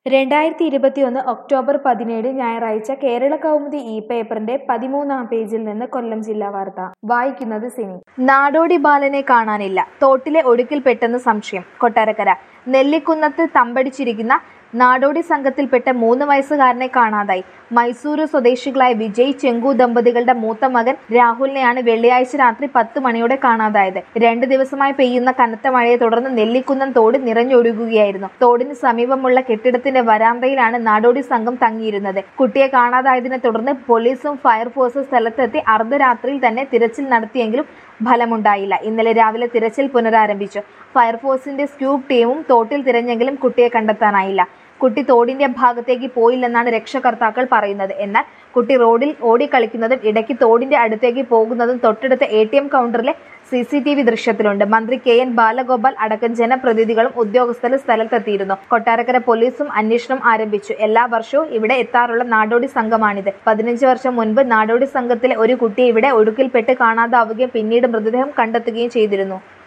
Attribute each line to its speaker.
Speaker 1: രണ്ടായിരത്തി ഇരുപത്തിയൊന്ന് ഒക്ടോബർ പതിനേഴ് ഞായറാഴ്ച കേരള കൗമുദി ഇ പേപ്പറിന്റെ പതിമൂന്നാം പേജിൽ നിന്ന് കൊല്ലം ജില്ലാ വാർത്ത വായിക്കുന്നത് സിനി നാടോടി ബാലനെ കാണാനില്ല തോട്ടിലെ ഒഴുക്കിൽപ്പെട്ടെന്ന് സംശയം കൊട്ടാരക്കര നെല്ലിക്കുന്നത്ത് തമ്പടിച്ചിരിക്കുന്ന നാടോടി സംഘത്തിൽപ്പെട്ട മൂന്ന് വയസ്സുകാരനെ കാണാതായി മൈസൂരു സ്വദേശികളായ വിജയ് ചെങ്കു ദമ്പതികളുടെ മൂത്ത മകൻ രാഹുലിനെയാണ് വെള്ളിയാഴ്ച രാത്രി പത്ത് മണിയോടെ കാണാതായത് രണ്ടു ദിവസമായി പെയ്യുന്ന കനത്ത മഴയെ തുടർന്ന് നെല്ലിക്കുന്നം തോട് നിറഞ്ഞൊഴുകുകയായിരുന്നു തോടിന് സമീപമുള്ള കെട്ടിടത്തിന്റെ വരാന്തയിലാണ് നാടോടി സംഘം തങ്ങിയിരുന്നത് കുട്ടിയെ കാണാതായതിനെ തുടർന്ന് പോലീസും ഫയർഫോഴ്സും സ്ഥലത്തെത്തി അർദ്ധരാത്രിയിൽ തന്നെ തിരച്ചിൽ നടത്തിയെങ്കിലും ഫലമുണ്ടായില്ല ഇന്നലെ രാവിലെ തിരച്ചിൽ പുനരാരംഭിച്ചു ഫയർഫോഴ്സിന്റെ സ്ക്യൂബ് ടീമും തോട്ടിൽ തിരഞ്ഞെങ്കിലും കുട്ടിയെ കണ്ടെത്താനായില്ല കുട്ടി തോടിന്റെ ഭാഗത്തേക്ക് പോയില്ലെന്നാണ് രക്ഷകർത്താക്കൾ പറയുന്നത് എന്നാൽ കുട്ടി റോഡിൽ ഓടിക്കളിക്കുന്നതും ഇടയ്ക്ക് തോടിന്റെ അടുത്തേക്ക് പോകുന്നതും തൊട്ടടുത്ത എ ടി എം കൗണ്ടറിലെ സി സി ടി വി ദൃശ്യത്തിലുണ്ട് മന്ത്രി കെ എൻ ബാലഗോപാൽ അടക്കം ജനപ്രതിനിധികളും ഉദ്യോഗസ്ഥരും സ്ഥലത്തെത്തിയിരുന്നു കൊട്ടാരക്കര പോലീസും അന്വേഷണം ആരംഭിച്ചു എല്ലാ വർഷവും ഇവിടെ എത്താറുള്ള നാടോടി സംഘമാണിത് പതിനഞ്ച് വർഷം മുൻപ് നാടോടി സംഘത്തിലെ ഒരു കുട്ടി ഇവിടെ ഒഴുക്കിൽപ്പെട്ട് കാണാതാവുകയും പിന്നീട് മൃതദേഹം കണ്ടെത്തുകയും ചെയ്തിരുന്നു